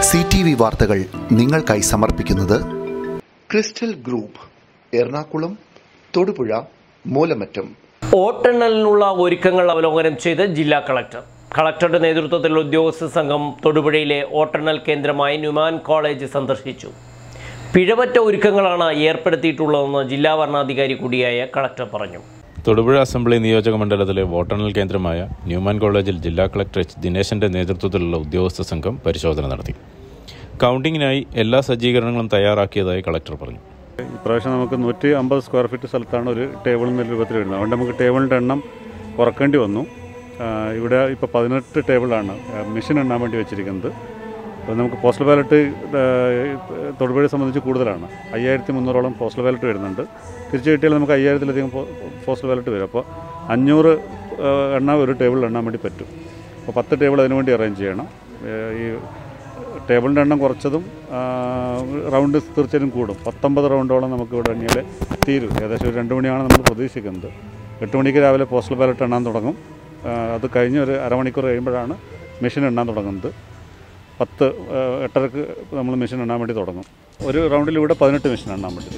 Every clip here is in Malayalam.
സി ടി വി വാർത്തകൾ നിങ്ങൾക്കായി സമർപ്പിക്കുന്നത് ക്രിസ്റ്റൽ ഗ്രൂപ്പ് എറണാകുളം തൊടുപുഴ മൂലമറ്റം വോട്ടെണ്ണലിനുള്ള ഒരുക്കങ്ങൾ അവലോകനം ചെയ്ത് ജില്ലാ കളക്ടർ കളക്ടറുടെ നേതൃത്വത്തിലുള്ള ഉദ്യോഗസ്ഥ സംഘം തൊടുപുഴയിലെ വോട്ടെണ്ണൽ കേന്ദ്രമായ ന്യൂമാൻ കോളേജ് സന്ദർശിച്ചു പിഴവറ്റ ഒരുക്കങ്ങളാണ് ഏർപ്പെടുത്തിയിട്ടുള്ളതെന്ന് ജില്ലാ വരണാധികാരി കൂടിയായ കളക്ടർ പറഞ്ഞു തൊടുപുഴ അസംബ്ലി നിയോജക മണ്ഡലത്തിലെ വോട്ടെണ്ണൽ കേന്ദ്രമായ ന്യൂമാൻ കോളേജിൽ ജില്ലാ കളക്ടർ എച്ച് ദിനേശന്റെ നേതൃത്വത്തിലുള്ള ഉദ്യോഗസ്ഥ സംഘം പരിശോധന നടത്തി കൗണ്ടിങ്ങിനായി എല്ലാ സജ്ജീകരണങ്ങളും തയ്യാറാക്കിയതായി കളക്ടർ പറഞ്ഞു ഇപ്രാവശ്യം നമുക്ക് നൂറ്റി അമ്പത് സ്ക്വയർ ഫീറ്റ് സ്ഥലത്താണ് ഒരു ടേബിൾ എന്ന രൂപത്തിൽ വരുന്നത് അതുകൊണ്ട് നമുക്ക് ടേബിളിൻ്റെ എണ്ണം കുറക്കേണ്ടി വന്നു ആ, ഇവിടെ ഇപ്പോൾ പതിനെട്ട് ടേബിളാണ് മെഷീൻ എണ്ണാൻ വേണ്ടി വെച്ചിരിക്കുന്നത് അപ്പോൾ നമുക്ക് പോസ്റ്റൽ ബാലറ്റ് തൊടുപുഴയെ സംബന്ധിച്ച് കൂടുതലാണ് അയ്യായിരത്തി മുന്നൂറോളം പോസ്റ്റൽ ബാലറ്റ് വരുന്നുണ്ട് തിരിച്ചു കിട്ടിയാൽ നമുക്ക് അയ്യായിരത്തിലധികം പോ- പോസ്റ്റൽ ബാലറ്റ് വരും അപ്പോൾ അഞ്ഞൂറ് ആ, എണ്ണ ഒരു ടേബിളിൽ എണ്ണാൻ വേണ്ടി പറ്റും അപ്പോൾ പത്ത് ടേബിൾ അതിനു വേണ്ടി അറേഞ്ച് ചെയ്യണം ഏ, ഈ ടേബിളിൻ്റെ എണ്ണം കുറച്ചതും ആ, റൗണ്ട് തീർച്ചയായും കൂടും പത്തൊമ്പത് റൗണ്ടോളം നമുക്ക് ഇവിടെ എണ്ണിയാൽ തീരും ഏകദേശം ഒരു രണ്ട് മണിയാണ് നമ്മൾ പ്രതീക്ഷിക്കുന്നത് എട്ട് മണിക്ക് രാവിലെ പോസ്റ്റൽ ബാലറ്റ് എണ്ണാൻ തുടങ്ങും ആ, അത് കഴിഞ്ഞ് ഒരു അരമണിക്കൂർ കഴിയുമ്പോഴാണ് മെഷീൻ എണ്ണാൻ തുടങ്ങുന്നത് പത്ത് ആ, എട്ടരക്ക് നമ്മൾ മെഷീൻ എണ്ണാൻ വേണ്ടി തുടങ്ങും ഒരു റൗണ്ടിൽ ഇവിടെ പതിനെട്ട് മെഷീൻ എണ്ണാൻ വേണ്ടി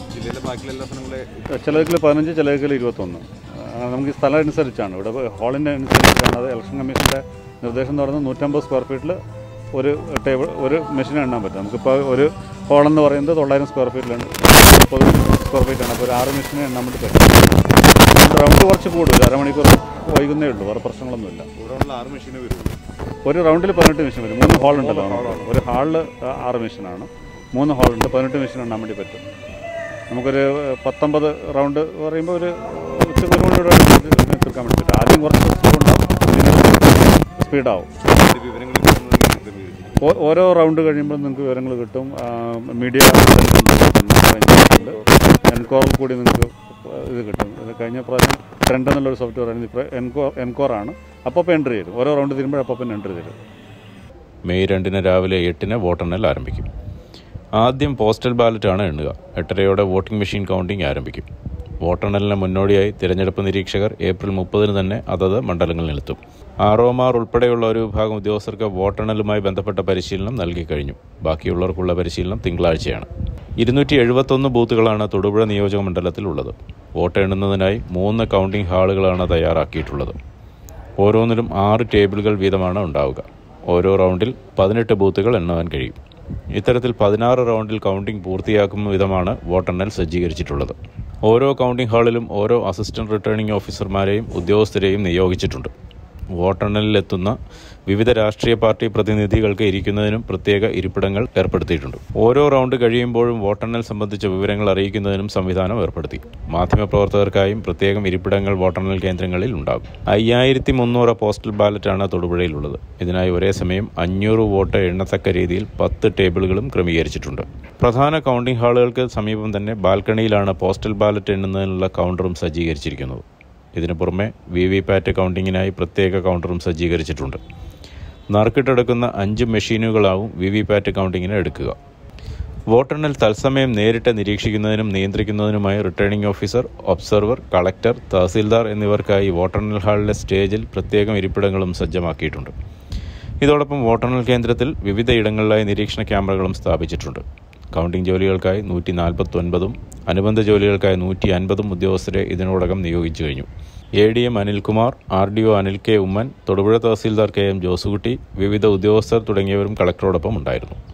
ചിലതിൽ പതിനഞ്ച് ചിലതിൽ ഇരുപത്തൊന്ന് ആ, നമുക്ക് ഈ സ്ഥലം അനുസരിച്ചാണ് ഇവിടെ ഹാളിൻ്റെ അനുസരിച്ചാണ് അത് ഇലക്ഷൻ കമ്മീഷൻ്റെ നിർദ്ദേശം എന്ന് പറയുന്നത് നൂറ്റമ്പത് സ്ക്വയർ ഫീറ്റിൽ ഒരു ടേബിൾ ഒരു മെഷീൻ എണ്ണാൻ പറ്റും നമുക്കിപ്പോൾ ഒരു ഹാളെന്ന് പറയുന്നത് തൊള്ളായിരം സ്ക്വയർ ഫീറ്റിലാണ് മുപ്പത് സ്ക്വയർ ഫീറ്റാണ് അപ്പോൾ ഒരു ആറ് മെഷീനെ എണ്ണാൻ വേണ്ടി പറ്റും റൗണ്ട് കുറച്ച് കൂടും ഒരു അരമണിക്കൂർ വൈകുന്നേ ഉള്ളൂ വേറെ പ്രശ്നങ്ങളൊന്നുമില്ല ഒരു റൗണ്ടിൽ പതിനെട്ട് മെഷീൻ വരും മൂന്ന് ഹാൾ ഉണ്ടല്ലോ നമുക്ക്. ഒരു ഹാളിൽ ആറ് മെഷീനാണ് മൂന്ന് ഹാളുണ്ട് പതിനെട്ട് മെഷീൻ എണ്ണാൻ വേണ്ടി പറ്റും നമുക്കൊരു പത്തൊമ്പത് റൗണ്ട് പറയുമ്പോൾ ഒരു ഉച്ചക്ക് ഒരു മണിയോടെ തീർക്കാൻ വേണ്ടി പറ്റും ആദ്യം കുറച്ച് സ്പീഡ് ഉണ്ടാവും പിന്നെ സ്പീഡാവും ഓ- ഓരോ റൗണ്ട് കഴിയുമ്പോൾ നിങ്ങൾക്ക് വിവരങ്ങൾ കിട്ടും മീഡിയ എൻകോറിൽ കൂടി നിങ്ങൾക്ക് ഇത് കിട്ടും ഇത് കഴിഞ്ഞ പ്രാവശ്യം ട്രെൻഡ് എന്നുള്ളൊരു സോഫ്റ്റ്വെയർ ആയിരുന്നു ഇപ്പോൾ എൻകോർ എൻകോറാണ് അപ്പോൾ എൻട്രി തരും ഓരോ റൗണ്ട് തീരുമ്പോൾ അപ്പോൾ എൻട്രി തരും മെയ് രണ്ടിന് രാവിലെ എട്ടിന് വോട്ടെണ്ണൽ ആരംഭിക്കും ആദ്യം പോസ്റ്റൽ ബാലറ്റാണ് എണ്ണുക എട്ടരയോടെ വോട്ടിംഗ് മെഷീൻ കൗണ്ടിംഗ് ആരംഭിക്കും വോട്ടെണ്ണലിന് മുന്നോടിയായി തിരഞ്ഞെടുപ്പ് നിരീക്ഷകർ ഏപ്രിൽ മുപ്പതിന് തന്നെ അതത് മണ്ഡലങ്ങളിലെത്തും ആറോമാർ ഉൾപ്പെടെയുള്ള ഒരു വിഭാഗം ഉദ്യോഗസ്ഥർക്ക് വോട്ടെണ്ണലുമായി ബന്ധപ്പെട്ട പരിശീലനം നൽകി കഴിഞ്ഞു ബാക്കിയുള്ളവർക്കുള്ള പരിശീലനം തിങ്കളാഴ്ചയാണ് ഇരുന്നൂറ്റി എഴുപത്തൊന്ന് ബൂത്തുകളാണ് തൊടുപുഴ നിയോജക മണ്ഡലത്തിലുള്ളത് വോട്ട് എണ്ണുന്നതിനായി മൂന്ന് കൗണ്ടിംഗ് ഹാളുകളാണ് തയ്യാറാക്കിയിട്ടുള്ളത് ഓരോന്നിലും ആറ് ടേബിളുകൾ വീതമാണ് ഉണ്ടാവുക ഓരോ റൗണ്ടിൽ പതിനെട്ട് ബൂത്തുകൾ എണ്ണുവാൻ കഴിയും ഇത്തരത്തിൽ പതിനാറ് റൗണ്ടിൽ കൗണ്ടിംഗ് പൂർത്തിയാക്കും വിധമാണ് വോട്ടെണ്ണൽ സജ്ജീകരിച്ചിട്ടുള്ളത് ഓരോ കൗണ്ടിംഗ് ഹാളിലും ഓരോ അസിസ്റ്റന്റ് റിട്ടേണിംഗ് ഓഫീസർമാരെയും ഉദ്യോഗസ്ഥരെയും നിയോഗിച്ചിട്ടുണ്ട് വോട്ടെണ്ണലിലെത്തുന്ന വിവിധ രാഷ്ട്രീയ പാർട്ടി പ്രതിനിധികൾക്ക് ഇരിക്കുന്നതിനും പ്രത്യേക ഇരിപ്പിടങ്ങൾ ഏർപ്പെടുത്തിയിട്ടുണ്ട് ഓരോ റൗണ്ട് കഴിയുമ്പോഴും വോട്ടെണ്ണൽ സംബന്ധിച്ച വിവരങ്ങൾ അറിയിക്കുന്നതിനും സംവിധാനം ഏർപ്പെടുത്തി മാധ്യമപ്രവർത്തകർക്കായും പ്രത്യേകം ഇരിപ്പിടങ്ങൾ വോട്ടെണ്ണൽ കേന്ദ്രങ്ങളിൽ ഉണ്ടാകും അയ്യായിരത്തി മുന്നൂറ് പോസ്റ്റൽ ബാലറ്റാണ് തൊടുപുഴയിലുള്ളത് ഇതിനായി ഒരേ സമയം അഞ്ഞൂറ് വോട്ട് എണ്ണത്തക്ക രീതിയിൽ പത്ത് ടേബിളുകളും ക്രമീകരിച്ചിട്ടുണ്ട് പ്രധാന കൗണ്ടിംഗ് ഹാളുകൾക്ക് സമീപം തന്നെ ബാൽക്കണിയിലാണ് പോസ്റ്റൽ ബാലറ്റ് എണ്ണുന്നതിനുള്ള കൗണ്ടറും സജ്ജീകരിച്ചിരിക്കുന്നത് ഇതിനു പുറമെ വി വി പാറ്റ് കൗണ്ടിങ്ങിനായി പ്രത്യേക കൗണ്ടറും സജ്ജീകരിച്ചിട്ടുണ്ട് നറുക്കിട്ടെടുക്കുന്ന അഞ്ച് മെഷീനുകളാവും വി വി പാറ്റ് കൗണ്ടിങ്ങിന് എടുക്കുക വോട്ടെണ്ണൽ തത്സമയം നേരിട്ട് നിരീക്ഷിക്കുന്നതിനും നിയന്ത്രിക്കുന്നതിനുമായി returning officer observer collector tahsildar എന്നിവർക്കായി വോട്ടെണ്ണൽ ഹാളിലെ സ്റ്റേജിൽ പ്രത്യേകം ഇരിപ്പിടങ്ങളും സജ്ജമാക്കിയിട്ടുണ്ട് ഇതോടൊപ്പം വോട്ടെണ്ണൽ കേന്ദ്രത്തിൽ വിവിധ ഇടങ്ങളിലായി നിരീക്ഷണ ക്യാമറകളും സ്ഥാപിച്ചിട്ടുണ്ട് കൗണ്ടിംഗ് ജോലികൾക്കായി നൂറ്റി നാൽപ്പത്തൊൻപതും അനുബന്ധ ജോലികൾക്കായി നൂറ്റി അൻപതും ഉദ്യോഗസ്ഥരെ ഇതിനോടകം നിയോഗിച്ചു കഴിഞ്ഞു A D M Anilkumar R D O Anil K Oommen Thodupuzha തഹസീൽദാർ കെ എം ജോസുകുട്ടി വിവിധ ഉദ്യോഗസ്ഥർ തുടങ്ങിയവരും കളക്ടറോടൊപ്പം ഉണ്ടായിരുന്നു